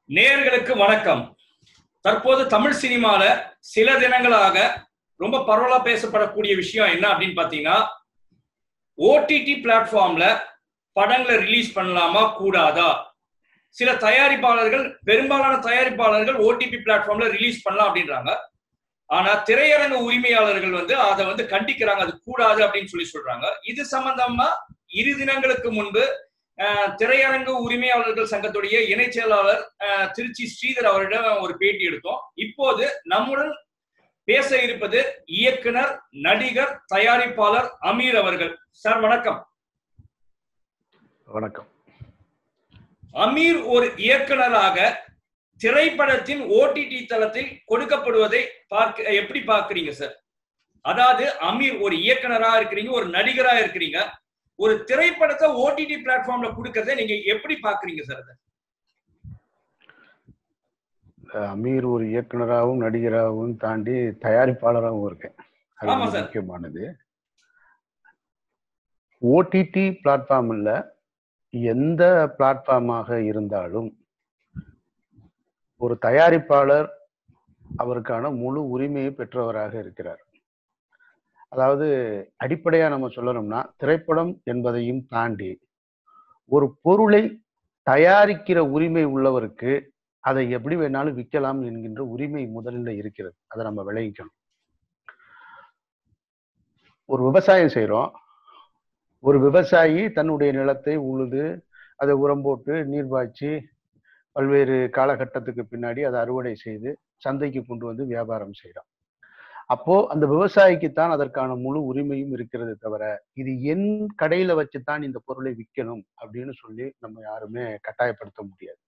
நேயர்களுக்கு வணக்கம் தற்போது தமிழ் சினிமால சில தினங்களாக ரொம்ப பரவலா பேசப்படக்கூடிய விஷயம் என்ன அப்படின்னு பாத்தீங்கன்னா ஓடிடி பிளாட்ஃபார்ம்ல படங்களை ரிலீஸ் பண்ணலாமா கூடாதா சில தயாரிப்பாளர்கள் பெரும்பாலான தயாரிப்பாளர்கள் ஓடிபி பிளாட்ஃபார்ம்ல ரிலீஸ் பண்ணலாம் அப்படின்றாங்க ஆனா திரையரங்க உரிமையாளர்கள் வந்து அதை வந்து கண்டிக்கிறாங்க அது கூடாது அப்படின்னு சொல்லி சொல்றாங்க இது சம்பந்தமா இரு தினங்களுக்கு முன்பு அஹ், திரையரங்கு உரிமையாளர்கள் சங்கத்துடைய இணை செயலாளர் அஹ், திருச்சி ஸ்ரீதர் அவரிடம் ஒரு பேட்டி எடுத்தோம் இப்போது நம்முடன் பேச இருப்பது இயக்குனர் நடிகர் தயாரிப்பாளர் அமீர் அவர்கள் சார் வணக்கம் வணக்கம் அமீர் ஒரு இயக்குனராக திரைப்படத்தின் ஓடிடி தளத்தில் கொடுக்கப்படுவதை பார்க்க எப்படி பார்க்கறீங்க சார் அதாவது அமீர் ஒரு இயக்குனரா இருக்கிறீங்க ஒரு நடிகரா இருக்கிறீங்க ஒரு திரைப்படத்தை ஓடிடி பிளாட்ஃபார்ம்ல கொடுக்கறதை நீங்க எப்படி பாக்குறீங்க சார் அதை அஹ் அமீர் ஒரு இயக்குனராகவும் நடிகராகவும் தாண்டி தயாரிப்பாளராகவும் இருக்கேன் அது ஆமா ரொம்ப சார். முக்கியமானது ஓடிடி பிளாட்ஃபார்ம்ல எந்த பிளாட்ஃபார்மாக இருந்தாலும் ஒரு தயாரிப்பாளர் அவருக்கான முழு உரிமையை பெற்றவராக இருக்கிறார் அதாவது அடிப்படையா நம்ம சொல்லணும்னா திரைப்படம் என்பதையும் தாண்டி ஒரு பொருளை தயாரிக்கிற உரிமை உள்ளவருக்கு அதை எப்படி வேணாலும் விற்கலாம் என்கின்ற உரிமை முதலில் இருக்கிறது அதை நம்ம விளைவிக்கணும் ஒரு விவசாயம் செய்றோம் ஒரு விவசாயி தன்னுடைய நிலத்தை உழுது அதை உரம் போட்டு நீர் பாய்ச்சி பல்வேறு காலகட்டத்துக்கு பின்னாடி அதை அறுவடை செய்து சந்தைக்கு கொண்டு வந்து வியாபாரம் செய்கிறான் அப்போ அந்த விவசாயிக்குத்தான் அதற்கான முழு உரிமையும் இருக்கிறது தவிர இது என் கடையில வச்சுதான் இந்த பொருளை விற்கணும் அப்படின்னு சொல்லி நம்ம யாருமே கட்டாயப்படுத்த முடியாது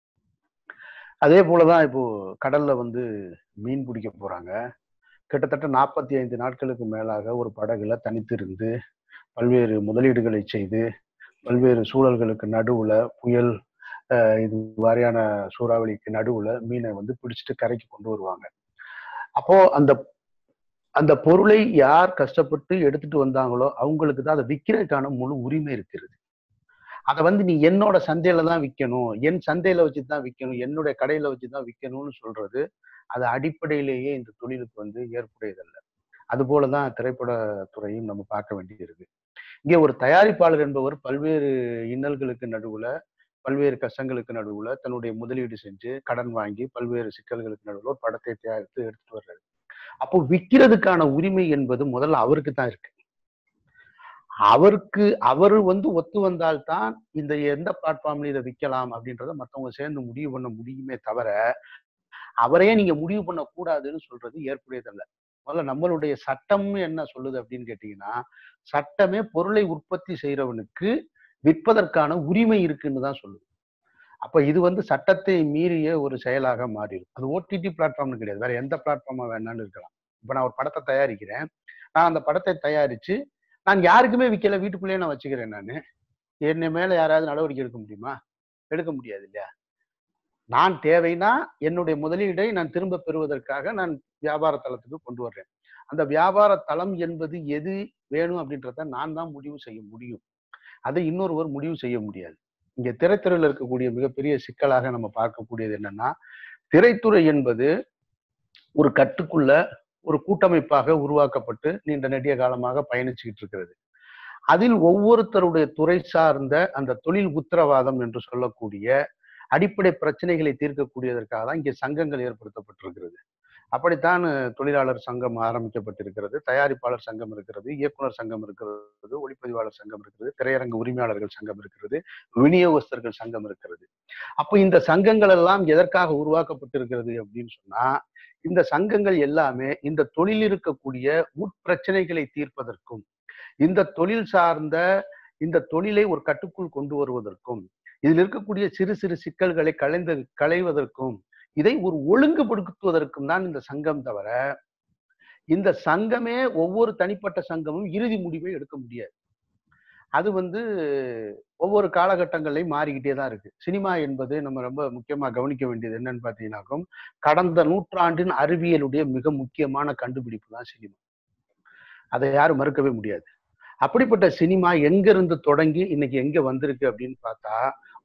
அதே போலதான் இப்போ கடல்ல வந்து மீன் பிடிக்க போறாங்க கிட்டத்தட்ட நாற்பத்தி ஐந்து நாட்களுக்கு மேலாக ஒரு படகுல தனித்திருந்து பல்வேறு முதலீடுகளை செய்து பல்வேறு சூழல்களுக்கு நடுவுல புயல் அஹ், இது மாதிரியான சூறாவளிக்கு நடுவுல மீனை வந்து பிடிச்சிட்டு கரைக்கு கொண்டு வருவாங்க அப்போ அந்த அந்த பொருளை யார் கஷ்டப்பட்டு எடுத்துட்டு வந்தாங்களோ அவங்களுக்கு தான் அதை விற்கிறதுக்கான முழு உரிமை இருக்கிறது அதை வந்து நீ என்னோட சந்தையில தான் விற்கணும் என் சந்தையில வச்சு தான் விற்கணும் என்னுடைய கடையில வச்சு தான் விற்கணும்னு சொல்றது அது அடிப்படையிலேயே இந்த தொழிலுக்கு வந்து ஏற்புடையதல்ல அது போலதான் திரைப்பட துறையும் நம்ம பார்க்க வேண்டியிருக்கு இங்கே ஒரு தயாரிப்பாளர் என்பவர் பல்வேறு இன்னல்களுக்கு நடுவுல பல்வேறு கஷ்டங்களுக்கு நடுவுல தன்னுடைய முதலீடு செஞ்சு கடன் வாங்கி பல்வேறு சிக்கல்களுக்கு நடுவுல ஒரு படத்தை தயாரித்து எடுத்துட்டு வர்றாரு அப்போ விற்கிறதுக்கான உரிமை என்பது முதல்ல அவருக்கு தான் இருக்கு அவருக்கு அவர் வந்து ஒத்து வந்தால்தான் இந்த எந்த பிளாட்ஃபார்ம்ல இதை விற்கலாம் அப்படின்றத மத்தவங்க சேர்ந்து முடிவு பண்ண முடியுமே தவிர அவரையே நீங்க முடிவு பண்ண கூடாதுன்னு சொல்றது ஏற்புடையதல்ல முதல்ல நம்மளுடைய சட்டம் என்ன சொல்லுது அப்படின்னு கேட்டீங்கன்னா சட்டமே பொருளை உற்பத்தி செய்யறவனுக்கு விற்பதற்கான உரிமை இருக்குன்னு தான் சொல்லுது அப்ப இது வந்து சட்டத்தை மீறிய ஒரு செயலாக மாறிடும் அது ஓடிடி பிளாட்ஃபார்ம்னு கிடையாது வேற எந்த பிளாட்ஃபார்மா வேணாலும் இருக்கலாம் இப்ப நான் ஒரு படத்தை தயாரிக்கிறேன் நான் அந்த படத்தை தயாரிச்சு நான் யாருக்குமே விற்கல வீட்டுக்குள்ளேயே நான் வச்சுக்கிறேன் நான் என்னை மேல யாராவது நடவடிக்கை எடுக்க முடியுமா எடுக்க முடியாது இல்லையா நான் தேவைன்னா என்னுடைய முதலீடை நான் திரும்ப பெறுவதற்காக நான் வியாபார தளத்துக்கு கொண்டு வர்றேன் அந்த வியாபார தளம் என்பது எது வேணும் அப்படின்றத நான் தான் முடிவு செய்ய முடியும் அதை இன்னொருவர் முடிவு செய்ய முடியாது இங்க திரைத்துறையில் இருக்கக்கூடிய மிகப்பெரிய சிக்கலாக நம்ம பார்க்கக்கூடியது என்னன்னா திரைத்துறை என்பது ஒரு கட்டுக்குள்ள ஒரு கூட்டமைப்பாக உருவாக்கப்பட்டு நீண்ட நெடிய காலமாக பயணிச்சுக்கிட்டு இருக்கிறது அதில் ஒவ்வொருத்தருடைய துறை சார்ந்த அந்த தொழில் உத்தரவாதம் என்று சொல்லக்கூடிய அடிப்படை பிரச்சனைகளை தீர்க்கக்கூடியதற்காக தான் இங்கே சங்கங்கள் ஏற்படுத்தப்பட்டிருக்கிறது அப்படித்தான் தொழிலாளர் சங்கம் ஆரம்பிக்கப்பட்டிருக்கிறது தயாரிப்பாளர் சங்கம் இருக்கிறது இயக்குனர் சங்கம் இருக்கிறது ஒளிப்பதிவாளர் சங்கம் இருக்கிறது திரையரங்கு உரிமையாளர்கள் சங்கம் இருக்கிறது விநியோகஸ்தர்கள் சங்கம் இருக்கிறது அப்போ இந்த சங்கங்கள் எல்லாம் எதற்காக உருவாக்கப்பட்டிருக்கிறது அப்படின்னு சொன்னா இந்த சங்கங்கள் எல்லாமே இந்த தொழில் இருக்கக்கூடிய உட்பிரச்சனைகளை தீர்ப்பதற்கும் இந்த தொழில் சார்ந்த இந்த தொழிலை ஒரு கட்டுக்குள் கொண்டு வருவதற்கும் இதில் இருக்கக்கூடிய சிறு சிறு சிக்கல்களை களைந்து களைவதற்கும் இதை ஒரு ஒழுங்குபடுத்துவதற்கும் தான் இந்த சங்கம் தவிர இந்த சங்கமே ஒவ்வொரு தனிப்பட்ட சங்கமும் இறுதி முடிவை எடுக்க முடியாது அது வந்து ஒவ்வொரு காலகட்டங்களையும் மாறிக்கிட்டே தான் இருக்கு சினிமா என்பது நம்ம ரொம்ப முக்கியமா கவனிக்க வேண்டியது என்னன்னு பார்த்தீங்கன்னாக்கும் கடந்த நூற்றாண்டின் அறிவியலுடைய மிக முக்கியமான கண்டுபிடிப்பு தான் சினிமா அதை யாரும் மறுக்கவே முடியாது அப்படிப்பட்ட சினிமா எங்க இருந்து தொடங்கி இன்னைக்கு எங்க வந்திருக்கு அப்படின்னு பார்த்தா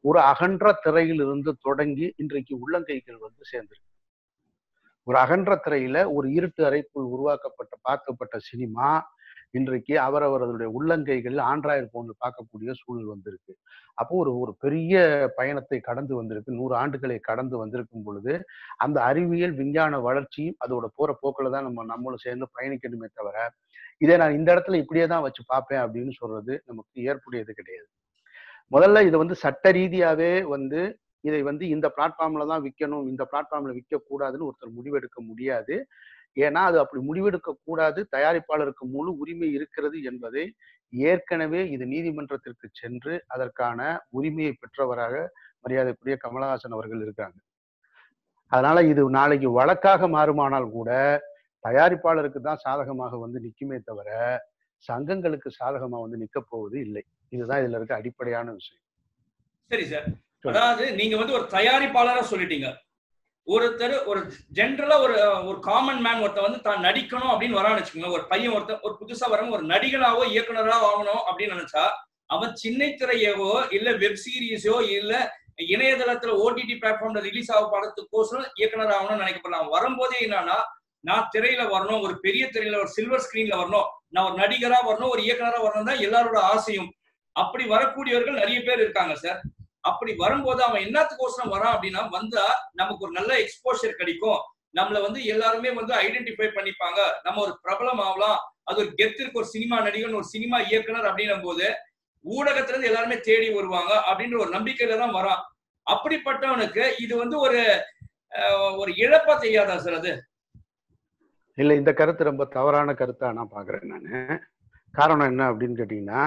ஒரு அகன்ற திரையில் இருந்து தொடங்கி இன்றைக்கு உள்ளங்கைகள் வந்து சேர்ந்திருக்கு ஒரு அகன்ற திரையில ஒரு இருட்டு அறைக்குள் உருவாக்கப்பட்ட பார்க்கப்பட்ட சினிமா இன்றைக்கு அவரவர்களுடைய உள்ளங்கைகளில் ஆண்ட்ராய்டு போனில் பார்க்கக்கூடிய சூழல் வந்திருக்கு அப்போ ஒரு ஒரு பெரிய பயணத்தை கடந்து வந்திருக்கு நூறு ஆண்டுகளை கடந்து வந்திருக்கும் பொழுது அந்த அறிவியல் விஞ்ஞான வளர்ச்சியும் அதோட போற போக்கில் தான் நம்ம நம்மளும் சேர்ந்து பயணிக்கணுமே தவிர இதை நான் இந்த இடத்துல இப்படியே தான் வச்சு பார்ப்பேன் அப்படின்னு சொல்றது நமக்கு ஏற்புடையது கிடையாது முதல்ல இதை வந்து சட்ட ரீதியாவே வந்து இதை வந்து இந்த பிளாட்ஃபார்ம்ல தான் விற்கணும் இந்த பிளாட்ஃபார்ம்ல விற்க கூடாதுன்னு ஒருத்தர் முடிவெடுக்க முடியாது ஏன்னா அது அப்படி முடிவெடுக்க கூடாது தயாரிப்பாளருக்கு முழு உரிமை இருக்கிறது என்பதை ஏற்கனவே இது நீதிமன்றத்திற்கு சென்று அதற்கான உரிமையை பெற்றவராக மரியாதைக்குரிய கமலஹாசன் அவர்கள் இருக்காங்க அதனால இது நாளைக்கு வழக்காக மாறுமானால் கூட தயாரிப்பாளருக்கு தான் சாதகமாக வந்து நிக்குமே தவிர சங்கங்களுக்கு சாதகமா வந்து நிக்க போவது இல்லை இதுதான் இதுல இருக்க அடிப்படையான விஷயம் சரி சார் அதாவது நீங்க வந்து ஒரு தயாரிப்பாளரா சொல்லிட்டீங்க ஒருத்தர் ஒரு ஜென்ரலா ஒரு ஒரு காமன் மேன் ஒருத்தர் வந்து தான் நடிக்கணும் அப்படின்னு வரான்னு வச்சுக்கோங்க ஒரு பையன் ஒருத்தர் ஒரு புதுசா வரவங்க ஒரு நடிகனாவோ இயக்குனராவோ ஆகணும் அப்படின்னு நினைச்சா அவன் சின்ன திரையவோ இல்ல வெப் சீரிஸோ இல்ல இணையதளத்துல ஓடிடி பிளாட்ஃபார்ம்ல ரிலீஸ் ஆக படத்துக்கோசரம் இயக்குனர் ஆகணும்னு நினைக்கப்படலாம் வரும்போதே என்னன்னா நான் திரையில வரணும் ஒரு பெரிய திரையில ஒரு சில்வர் ஸ்கிரீன்ல வரணும் நான் ஒரு நடிகரா வரணும் ஒரு இயக்குனரா வரணும் தான் எல்லாரோட ஆசையும் அப்படி வரக்கூடியவர்கள் நிறைய பேர் இருக்காங்க சார் அப்படி வரும்போது அவன் என்னத்துக்கோசரம் வரான் அப்படின்னா வந்தா நமக்கு ஒரு நல்ல எக்ஸ்போஷர் கிடைக்கும் நம்மள வந்து எல்லாருமே வந்து ஐடென்டிஃபை பண்ணிப்பாங்க நம்ம ஒரு பிரபலம் ஆகலாம் அது ஒரு கெத்து இருக்கு ஒரு சினிமா நடிகன் ஒரு சினிமா இயக்குனர் அப்படின்னும் போது ஊடகத்துல இருந்து எல்லாருமே தேடி வருவாங்க அப்படின்ற ஒரு நம்பிக்கையில தான் வரான் அப்படிப்பட்டவனுக்கு இது வந்து ஒரு ஒரு இழப்பா செய்யாதா சார் அது இல்ல இந்த கருத்து ரொம்ப தவறான கருத்தா நான் பாக்குறேன் நான் காரணம் என்ன அப்படின்னு கேட்டீங்கன்னா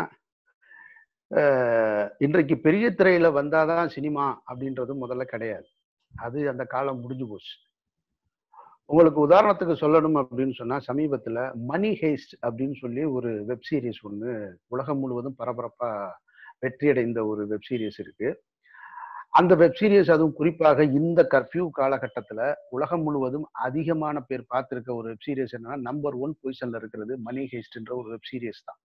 இன்றைக்கு பெரிய திரையில வந்தாதான் சினிமா அப்படின்றது முதல்ல கிடையாது அது அந்த காலம் முடிஞ்சு போச்சு உங்களுக்கு உதாரணத்துக்கு சொல்லணும் அப்படின்னு சொன்னா சமீபத்துல மணி ஹேஸ்ட் அப்படின்னு சொல்லி ஒரு வெப் சீரிஸ் ஒன்று உலகம் முழுவதும் பரபரப்பா வெற்றியடைந்த ஒரு வெப் சீரிஸ் இருக்கு அந்த வெப் சீரிஸ் அதுவும் குறிப்பாக இந்த கர்ஃபியூ காலகட்டத்துல உலகம் முழுவதும் அதிகமான பேர் பார்த்திருக்க ஒரு வெப் சீரிஸ் என்னன்னா நம்பர் ஒன் பொசிஷன்ல இருக்கிறது மணி ஹேஸ்ட்ன்ற ஒரு வெப் சீரிஸ் தான்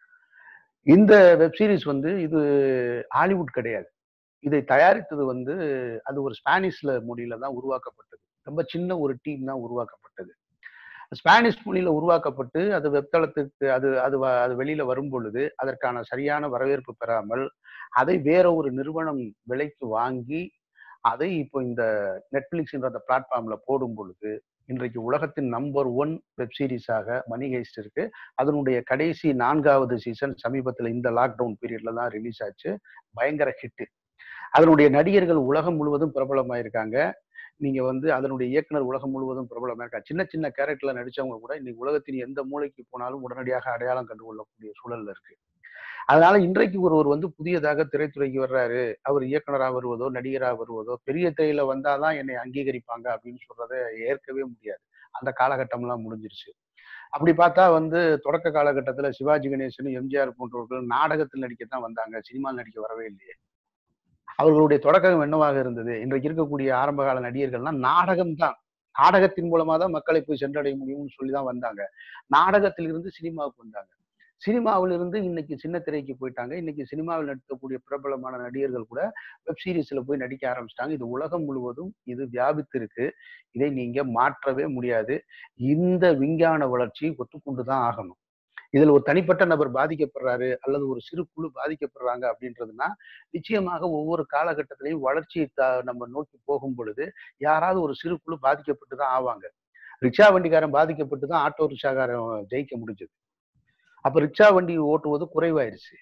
இந்த வெப் சீரிஸ் வந்து இது ஹாலிவுட் கிடையாது இதை தயாரித்தது வந்து அது ஒரு ஸ்பானிஷ்ல மொழியில தான் உருவாக்கப்பட்டது ரொம்ப சின்ன ஒரு டீம் தான் உருவாக்கப்பட்டது ஸ்பானிஷ் மொழியில உருவாக்கப்பட்டு அது வெப்தளத்துக்கு அது அது அது வெளியில வரும் பொழுது அதற்கான சரியான வரவேற்பு பெறாமல் அதை வேற ஒரு நிறுவனம் விலைக்கு வாங்கி அதை இப்போ இந்த நெட்ஃபிளிக்ஸ் என்ற அந்த பிளாட்ஃபார்ம்ல போடும் பொழுது இன்றைக்கு உலகத்தின் நம்பர் ஒன் வெப் சீரிஸாக மணி ஹேஸ்ட் இருக்கு அதனுடைய கடைசி நான்காவது சீசன் சமீபத்தில் இந்த லாக்டவுன் பீரியட்ல தான் ரிலீஸ் ஆச்சு பயங்கர ஹிட்டு அதனுடைய நடிகர்கள் உலகம் முழுவதும் பிரபலமாயிருக்காங்க நீங்க வந்து அதனுடைய இயக்குனர் உலகம் முழுவதும் பிரபலமா இருக்கா சின்ன சின்ன கேரக்டர்ல நடிச்சவங்க கூட இன்னைக்கு உலகத்தின் எந்த மூலைக்கு போனாலும் உடனடியாக அடையாளம் கண்டுகொள்ளக்கூடிய சூழல்ல இருக்கு அதனால இன்றைக்கு ஒருவர் வந்து புதியதாக திரைத்துறைக்கு வர்றாரு அவர் இயக்குனராக வருவதோ நடிகராக வருவதோ பெரிய திரையில வந்தாதான் என்னை அங்கீகரிப்பாங்க அப்படின்னு சொல்றதை ஏற்கவே முடியாது அந்த காலகட்டம்லாம் முடிஞ்சிருச்சு அப்படி பார்த்தா வந்து தொடக்க காலகட்டத்துல சிவாஜி கணேசன் எம்ஜிஆர் போன்றவர்கள் நாடகத்தில் நடிக்கத்தான் வந்தாங்க சினிமாவில் நடிக்க வரவே இல்லையே அவர்களுடைய தொடக்கம் என்னவாக இருந்தது இன்றைக்கு இருக்கக்கூடிய ஆரம்ப கால நடிகர்கள்லாம் நாடகம் தான் நாடகத்தின் மூலமா தான் மக்களை போய் சென்றடைய முடியும்னு சொல்லி தான் வந்தாங்க நாடகத்திலிருந்து சினிமாவுக்கு வந்தாங்க சினிமாவில் இருந்து இன்னைக்கு சின்ன திரைக்கு போயிட்டாங்க இன்னைக்கு சினிமாவில் நடிக்கக்கூடிய பிரபலமான நடிகர்கள் கூட வெப் சீரிஸ்ல போய் நடிக்க ஆரம்பிச்சிட்டாங்க இது உலகம் முழுவதும் இது வியாபித்து இருக்கு இதை நீங்க மாற்றவே முடியாது இந்த விஞ்ஞான வளர்ச்சி ஒத்துக்கொண்டு தான் ஆகணும் இதுல ஒரு தனிப்பட்ட நபர் பாதிக்கப்படுறாரு அல்லது ஒரு சிறு குழு பாதிக்கப்படுறாங்க அப்படின்றதுனா நிச்சயமாக ஒவ்வொரு காலகட்டத்திலையும் வளர்ச்சியை நம்ம நோக்கி போகும் பொழுது யாராவது ஒரு சிறு குழு பாதிக்கப்பட்டு தான் ஆவாங்க ரிக்ஷா வண்டிக்காரன் பாதிக்கப்பட்டு தான் ஆட்டோ ரிக்ஷாக்காரன் ஜெயிக்க முடிஞ்சது அப்ப ரிக்ஷா வண்டி ஓட்டுவது குறைவாயிருச்சு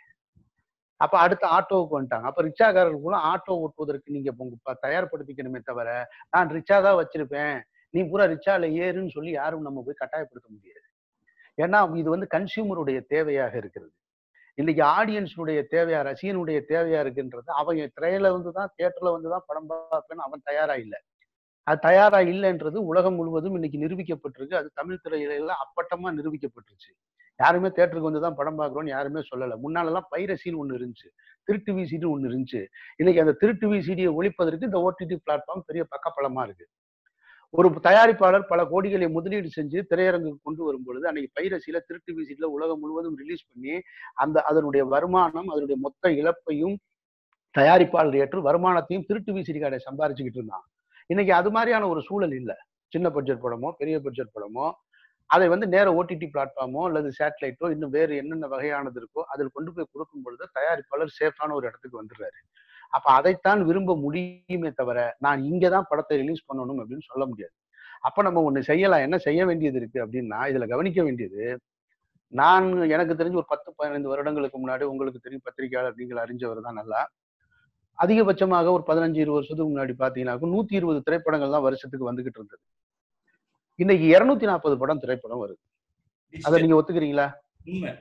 அப்ப அடுத்த ஆட்டோவுக்கு வந்துட்டாங்க அப்ப ரிக்ஷாக்காரர்களும் ஆட்டோ ஓட்டுவதற்கு நீங்க உங்க தயார்படுத்திக்கணுமே தவிர நான் ரிக்ஷா தான் வச்சிருப்பேன் நீ பூரா ரிக்ஷால ஏறுன்னு சொல்லி யாரும் நம்ம போய் கட்டாயப்படுத்த முடியாது ஏன்னா இது வந்து கன்சியூமருடைய தேவையாக இருக்கிறது இன்னைக்கு ஆடியன்ஸுடைய தேவையா ரசிகனுடைய தேவையா இருக்குன்றது அவன் திரையில வந்து தான் தியேட்டர்ல வந்து தான் படம் பார்ப்பேன்னு அவன் தயாரா இல்லை அது தயாரா இல்லைன்றது உலகம் முழுவதும் இன்னைக்கு நிரூபிக்கப்பட்டிருக்கு அது தமிழ் திரையில அப்பட்டமா நிரூபிக்கப்பட்டுருச்சு யாருமே தேட்டருக்கு வந்து தான் படம் பார்க்குறோம்னு யாருமே சொல்லலை முன்னாலெல்லாம் பைரசின்னு ஒன்று இருந்துச்சு திருட்டு விசிடி ஒன்று இருந்துச்சு இன்னைக்கு அந்த திருட்டு விசிடியை ஒழிப்பதற்கு இந்த ஓடிடி பிளாட்ஃபார்ம் பெரிய பக்கப்பலமா இருக்கு ஒரு தயாரிப்பாளர் பல கோடிகளை முதலீடு செஞ்சு திரையரங்குக்கு கொண்டு வரும் பொழுது அன்னைக்கு பைரசியில திருட்டு விசிட்ல உலகம் முழுவதும் ரிலீஸ் பண்ணி அந்த அதனுடைய வருமானம் அதனுடைய மொத்த இழப்பையும் தயாரிப்பாளர் ஏற்று வருமானத்தையும் திருட்டு விசிறி கடை சம்பாரிச்சுக்கிட்டு இருந்தான் இன்னைக்கு அது மாதிரியான ஒரு சூழல் இல்லை சின்ன பட்ஜெட் படமோ பெரிய பட்ஜெட் படமோ அதை வந்து நேர ஓடிடி பிளாட்ஃபார்மோ அல்லது சேட்டலைட்டோ இன்னும் வேறு என்னென்ன வகையானது இருக்கோ அதில் கொண்டு போய் கொடுக்கும் பொழுது தயாரிப்பாளர் சேஃபான ஒரு இடத்துக்கு வந்துடுறாரு அப்ப அதைத்தான் விரும்ப முடியுமே தவிர நான் இங்கே தான் படத்தை ரிலீஸ் பண்ணணும் அப்படின்னு சொல்ல முடியாது அப்ப நம்ம ஒண்ணு செய்யலாம் என்ன செய்ய வேண்டியது இருக்கு அப்படின்னா இதுல கவனிக்க வேண்டியது நான் எனக்கு தெரிஞ்சு ஒரு பத்து பதினைந்து வருடங்களுக்கு முன்னாடி உங்களுக்கு தெரியும் பத்திரிகையாளர் நீங்கள் அறிஞ்சவர் தான் நல்லா அதிகபட்சமாக ஒரு பதினஞ்சு இருபது வருஷத்துக்கு முன்னாடி பாத்தீங்கன்னா நூத்தி இருபது திரைப்படங்கள் தான் வருஷத்துக்கு வந்துகிட்டு இருந்தது இன்னைக்கு இருநூத்தி நாற்பது படம் திரைப்படம் வருது அதை நீங்க ஒத்துக்கிறீங்களா உண்மை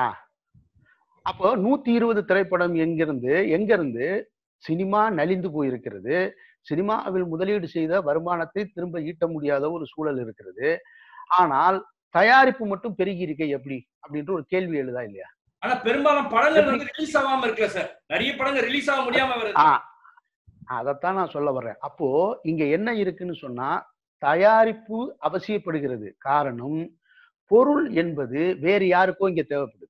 அப்போ நூத்தி இருபது திரைப்படம் எங்கிருந்து எங்கிருந்து சினிமா நலிந்து போயிருக்கிறது சினிமாவில் முதலீடு செய்த வருமானத்தை திரும்ப ஈட்ட முடியாத ஒரு சூழல் இருக்கிறது ஆனால் தயாரிப்பு மட்டும் பெருகி இருக்க எப்படி அப்படின்ற ஒரு கேள்வி எழுதா இல்லையா ஆனா பெரும்பாலும் படங்கள் வந்து ரிலீஸ் ஆகாம இருக்குல்ல சார் நிறைய படங்கள் ரிலீஸ் ஆக முடியாம வருது ஆ அதைத்தான் நான் சொல்ல வர்றேன் அப்போ இங்க என்ன இருக்குன்னு சொன்னா தயாரிப்பு அவசியப்படுகிறது காரணம் பொருள் என்பது வேறு யாருக்கோ இங்க தேவைப்படுது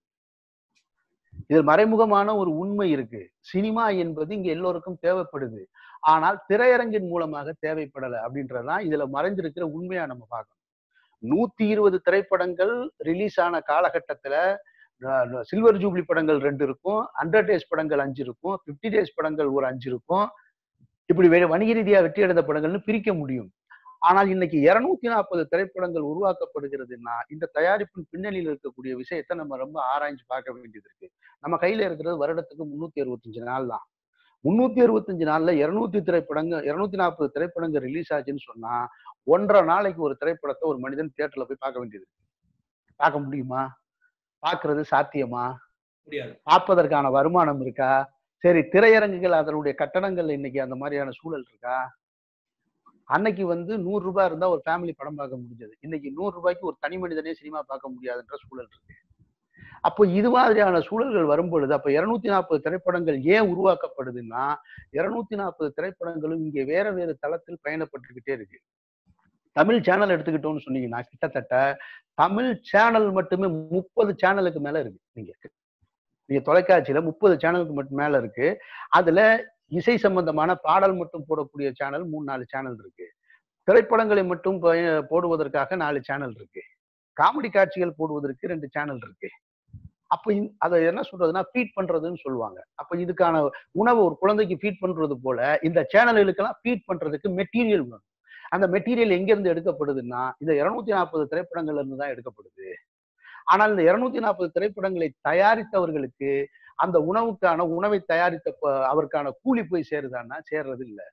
இதில் மறைமுகமான ஒரு உண்மை இருக்கு சினிமா என்பது இங்க எல்லோருக்கும் தேவைப்படுது ஆனால் திரையரங்கின் மூலமாக தேவைப்படலை அப்படின்றதுதான் இதுல மறைஞ்சிருக்கிற உண்மையா நம்ம பார்க்கணும் நூத்தி இருபது திரைப்படங்கள் ரிலீஸ் ஆன காலகட்டத்துல சில்வர் ஜூப்ளி படங்கள் ரெண்டு இருக்கும் ஹண்ட்ரட் டேஸ் படங்கள் அஞ்சு இருக்கும் பிப்டி டேஸ் படங்கள் ஒரு அஞ்சு இருக்கும் இப்படி வே- வணிக ரீதியா வெற்றி அடைந்த படங்கள்னு பிரிக்க முடியும் ஆனால் இன்னைக்கு இருநூத்தி நாற்பது திரைப்படங்கள் உருவாக்கப்படுகிறதுன்னா இந்த தயாரிப்பின் பின்னணியில் இருக்கக்கூடிய விஷயத்தை நம்ம ரொம்ப ஆராய்ஞ்சு பார்க்க வேண்டியது இருக்கு நம்ம கையில இருக்கிறது வருடத்துக்கு முன்னூத்தி அறுபத்தஞ்சு நாள் தான் முன்னூத்தி அறுபத்தஞ்சு நாள்ல இருநூத்தி திரைப்படங்கள் இருநூத்தி நாற்பது திரைப்படங்கள் ரிலீஸ் ஆச்சுன்னு சொன்னா ஒன்றரை நாளைக்கு ஒரு திரைப்படத்தை ஒரு மனிதன் தியேட்டர்ல போய் பார்க்க வேண்டியது இருக்கு பார்க்க முடியுமா பார்க்கிறது சாத்தியமா முடியாது பார்ப்பதற்கான வருமானம் இருக்கா சரி திரையரங்குகள் அதனுடைய கட்டணங்கள் இன்னைக்கு அந்த மாதிரியான சூழல் இருக்கா அன்னைக்கு வந்து நூறு ரூபாய் இருந்தா ஒரு ஃபேமிலி படம் பார்க்க முடிஞ்சது இன்னைக்கு நூறு ரூபாய்க்கு ஒரு தனி மனிதனே சினிமா பார்க்க முடியாதுன்ற சூழல் இருக்கு அப்போ இது மாதிரியான சூழல்கள் வரும் பொழுது அப்ப இருநூத்தி நாற்பது திரைப்படங்கள் ஏன் உருவாக்கப்படுதுன்னா இருநூத்தி நாற்பது திரைப்படங்களும் இங்கே வேற வேறு தளத்தில் பயணப்பட்டுக்கிட்டே இருக்கு தமிழ் சேனல் எடுத்துக்கிட்டோம்னு சொன்னீங்கன்னா கிட்டத்தட்ட தமிழ் சேனல் மட்டுமே முப்பது சேனலுக்கு மேல இருக்கு நீங்க நீங்க தொலைக்காட்சியில முப்பது சேனலுக்கு மட்டும் மேல இருக்கு அதுல இசை சம்பந்தமான பாடல் மட்டும் போடக்கூடிய சேனல் மூணு நாலு சேனல் இருக்கு திரைப்படங்களை மட்டும் பய- போடுவதற்காக நாலு சேனல் இருக்கு காமெடி காட்சிகள் போடுவதற்கு ரெண்டு சேனல் இருக்கு அப்ப இந்த- அதை என்ன சொல்றதுன்னா ஃபீட் பண்றதுன்னு சொல்லுவாங்க அப்ப இதுக்கான உணவு ஒரு குழந்தைக்கு ஃபீட் பண்றது போல இந்த சேனல்களுக்கெல்லாம் ஃபீட் பண்றதுக்கு மெட்டீரியல் வேணும் அந்த மெட்டீரியல் எங்க இருந்து எடுக்கப்படுதுன்னா இந்த இருநூத்தி நாற்பது திரைப்படங்கள்ல இருந்து தான் எடுக்கப்படுது ஆனால் இந்த இருநூத்தி நாற்பது திரைப்படங்களை தயாரித்தவர்களுக்கு அந்த உணவுக்கான உணவை தயாரித்த ப- அவருக்கான கூலி போய் சேருதான்னா சேர்றது இல்ல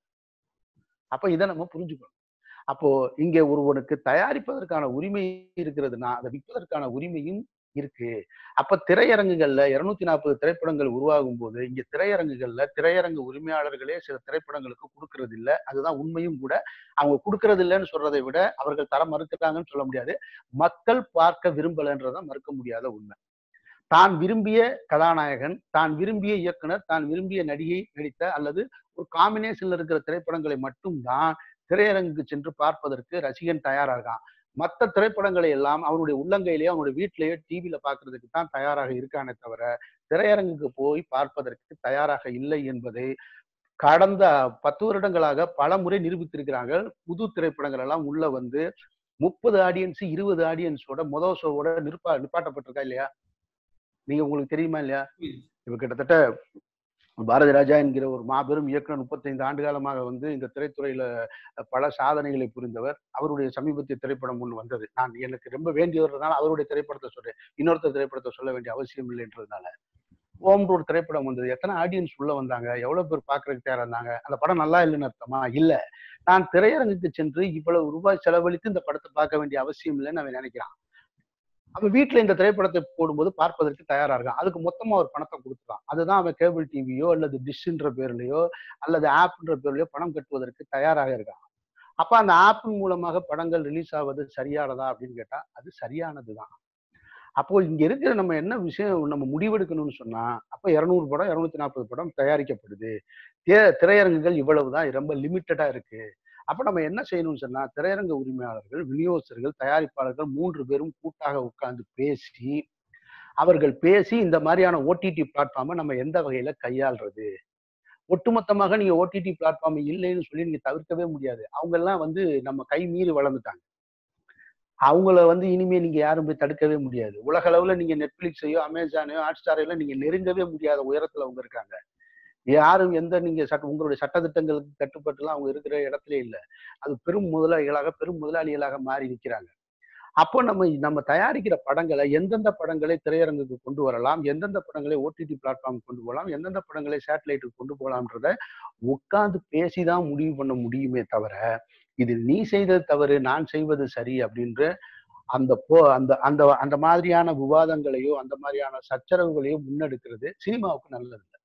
அப்ப இதை நம்ம புரிஞ்சுக்கணும் அப்போ இங்க ஒருவனுக்கு தயாரிப்பதற்கான உரிமை இருக்கிறதுனா அதை விற்பதற்கான உரிமையும் இருக்கு அப்ப திரையரங்குகள்ல இருநூத்தி நாற்பது திரைப்படங்கள் உருவாகும் போது இங்க திரையரங்குகள்ல திரையரங்கு உரிமையாளர்களே சில திரைப்படங்களுக்கு கொடுக்கறது இல்ல அதுதான் உண்மையும் கூட அவங்க கொடுக்கறது இல்லைன்னு சொல்றதை விட அவர்கள் தரம் மறுக்கிறாங்கன்னு சொல்ல முடியாது மக்கள் பார்க்க விரும்பலன்றதான் மறுக்க முடியாத உண்மை தான் விரும்பிய கதாநாயகன் தான் விரும்பிய இயக்குனர் தான் விரும்பிய நடிகை நடித்த அல்லது ஒரு காம்பினேஷன்ல இருக்கிற திரைப்படங்களை மட்டும்தான் திரையரங்குக்கு சென்று பார்ப்பதற்கு ரசிகன் தயாரா இருக்கான் மற்ற திரைப்படங்களை எல்லாம் அவனுடைய உள்ளங்கையிலேயோ அவனுடைய வீட்டிலேயோ டிவியில பார்க்கிறதுக்கு தான் தயாராக இருக்கானே தவிர திரையரங்குக்கு போய் பார்ப்பதற்கு தயாராக இல்லை என்பதை கடந்த பத்து வருடங்களாக பல முறை நிரூபித்திருக்கிறாங்க புது திரைப்படங்கள் எல்லாம் உள்ள வந்து முப்பது ஆடியன்ஸ் இருபது ஆடியன்ஸோட மொதல் ஷோவோட நிற்பா நிப்பாட்டப்பட்டிருக்கா இல்லையா நீங்க உங்களுக்கு தெரியுமா இல்லையா இப்ப கிட்டத்தட்ட பாரதி ராஜா என்கிற ஒரு மாபெரும் இயக்குனர் முப்பத்தைந்து ஆண்டு காலமாக வந்து இந்த திரைத்துறையில பல சாதனைகளை புரிந்தவர் அவருடைய சமீபத்திய திரைப்படம் ஒன்று வந்தது நான் எனக்கு ரொம்ப வேண்டியவர்னால அவருடைய திரைப்படத்தை சொல்றேன் இன்னொருத்தர் திரைப்படத்தை சொல்ல வேண்டிய அவசியம் இல்லைன்றதுனால ஓம்ன்ற ஒரு திரைப்படம் வந்தது எத்தனை ஆடியன்ஸ் உள்ள வந்தாங்க எவ்வளவு பேர் பாக்குறதுக்கு தயாரா இருந்தாங்க அந்த படம் நல்லா இல்லைன்னு அர்த்தமா இல்ல நான் திரையரங்குக்கு சென்று இவ்வளவு ரூபாய் செலவழித்து இந்த படத்தை பார்க்க வேண்டிய அவசியம் இல்லைன்னு அவன் நினைக்கிறான் அவன் வீட்டுல இந்த திரைப்படத்தை போடும்போது பார்ப்பதற்கு தயாரா இருக்கான் அதுக்கு மொத்தமா ஒரு பணத்தை கொடுத்துறான் அதுதான் அவன் கேபிள் டிவியோ அல்லது டிஷ்ன்ற பேர்லயோ அல்லது ஆப்ன்ற பேர்லயோ பணம் கட்டுவதற்கு தயாராக இருக்கான் அப்ப அந்த ஆப்பின் மூலமாக படங்கள் ரிலீஸ் ஆவது சரியானதா அப்படின்னு கேட்டா அது சரியானதுதான் அப்போ இங்க இருக்கிற நம்ம என்ன விஷயம் நம்ம முடிவெடுக்கணும்னு சொன்னா அப்ப இருநூறு படம் இருநூத்தி நாற்பது படம் தயாரிக்கப்படுது தே- திரையரங்குகள் இவ்வளவுதான் ரொம்ப லிமிட்டடா இருக்கு அப்ப நம்ம என்ன செய்யணும்னு சொன்னா திரையரங்க உரிமையாளர்கள் விநியோகஸ்தர்கள் தயாரிப்பாளர்கள் மூன்று பேரும் கூட்டாக உட்கார்ந்து பேசி அவர்கள் பேசி இந்த மாதிரியான ஓடிடி பிளாட்ஃபார்மை நம்ம எந்த வகையில கையாள்றது ஒட்டுமொத்தமாக நீங்க ஓடிடி பிளாட்ஃபார்ம் இல்லைன்னு சொல்லி நீங்க தவிர்க்கவே முடியாது அவங்க எல்லாம் வந்து நம்ம கை மீறி வளர்ந்துட்டாங்க அவங்கள வந்து இனிமே நீங்க யாரும் போய் தடுக்கவே முடியாது உலக அளவுல நீங்க நெட்ஃபிளிக்ஸையோ அமேசானையோ ஹாட் ஸ்டாரையோ நீங்க நெருங்கவே முடியாத உயரத்துல அவங்க இருக்காங்க யாரும் எந்த நீங்க சட்ட உங்களுடைய சட்டத்திட்டங்களுக்கு கட்டுப்பட்டுலாம் அவங்க இருக்கிற இடத்துல இல்ல அது பெரும் முதலாளிகளாக பெரும் முதலாளிகளாக மாறி நிற்கிறாங்க அப்போ நம்ம நம்ம தயாரிக்கிற படங்களை எந்தெந்த படங்களை திரையரங்குக்கு கொண்டு வரலாம் எந்தெந்த படங்களை ஓடிடி பிளாட்ஃபார்ம் கொண்டு போகலாம் எந்தெந்த படங்களை சேட்டலைட்டுக்கு கொண்டு போகலாம்ன்றத உட்கார்ந்து பேசிதான் முடிவு பண்ண முடியுமே தவிர இது நீ செய்தது தவறு நான் செய்வது சரி அப்படின்ற அந்த போ அந்த அந்த அந்த மாதிரியான விவாதங்களையோ அந்த மாதிரியான சச்சரவுகளையோ முன்னெடுக்கிறது சினிமாவுக்கு நல்லது இல்லை